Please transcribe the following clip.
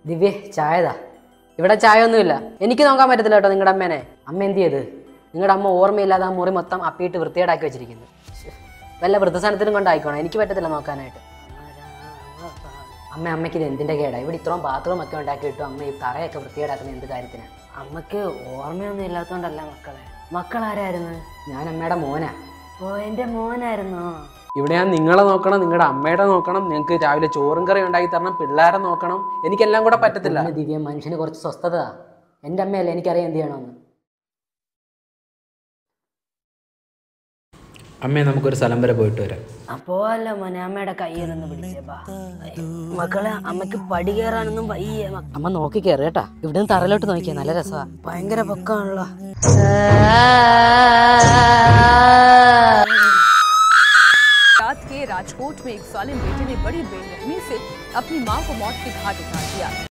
ദിവ്യ ചായതാ ഇവിടെ ചായ ഒന്നുമില്ല എനിക്ക് നോക്കാൻ പറ്റത്തില്ല കേട്ടോ നിങ്ങളുടെ അമ്മേനെ അമ്മ എന്ത് ചെയ്ത് നിങ്ങളുടെ അമ്മ ഓർമ്മയില്ലാതെ ആ മുറി മൊത്തം അപ്പിയിട്ട് വൃത്തികേടാക്കി വെച്ചിരിക്കുന്നു ശ്ശെ, വല്ല വൃദ്ധസാനത്തിനും കൊണ്ടായിക്കോണം എനിക്ക് പറ്റത്തില്ല നോക്കാനായിട്ട് അമ്മ അമ്മയ്ക്ക് ഇത് എന്തിന്റെ കേടാ ഇവിടെ ഇത്രയും ബാത്റൂം ഒക്കെ ഉണ്ടാക്കിയിട്ടു അമ്മ ഈ തറയൊക്കെ വൃത്തികേടാക്കുന്ന എന്ത് കാര്യത്തിനാ അമ്മക്ക് ഓർമ്മയൊന്നും ഇല്ലാത്തോണ്ടല്ല മക്കളെ മക്കളാരായിരുന്നു ഞാൻ അമ്മയുടെ മോനാ ഓ എന്റെ മോനായിരുന്നോ ഇവിടെ ഞാൻ നിങ്ങളെ നോക്കണം നിങ്ങളുടെ അമ്മയുടെ നോക്കണം നിങ്ങൾക്ക് രാവിലെ ചോറും കറി ഉണ്ടാക്കി തരണം പിള്ളേരെ നോക്കണം എനിക്കെല്ലാം കൂടെ പറ്റത്തില്ല പിന്നെ ദിവ്യ മനുഷ്യന് കുറച്ച് സ്വസ്ഥത എൻ്റെ അമ്മയല്ലേ എനിക്കറിയാം എന്ത് ചെയ്യണമെന്ന് അമ്മേ നമുക്കൊരു സ്ഥലം വരെ പോയിട്ട് വരാം അപ്പോ അല്ല മോനെ അമ്മയുടെ കയ്യിലൊന്ന് പിടിച്ചേപ്പാ മക്കളെ അമ്മക്ക് പടി കയറാനൊന്നും വയ്യ അമ്മ നോക്കി കയറി കേട്ടാ ഇവിടുന്ന് തറയിലോട്ട് നോക്കിയാ നല്ല രസമാ ഭയങ്കര പൊക്കാണല്ലോ रात के राजकोट में एक सालिम बेटे ने बड़ी बेरहमी से अपनी मां को मौत के घाट उतार दिया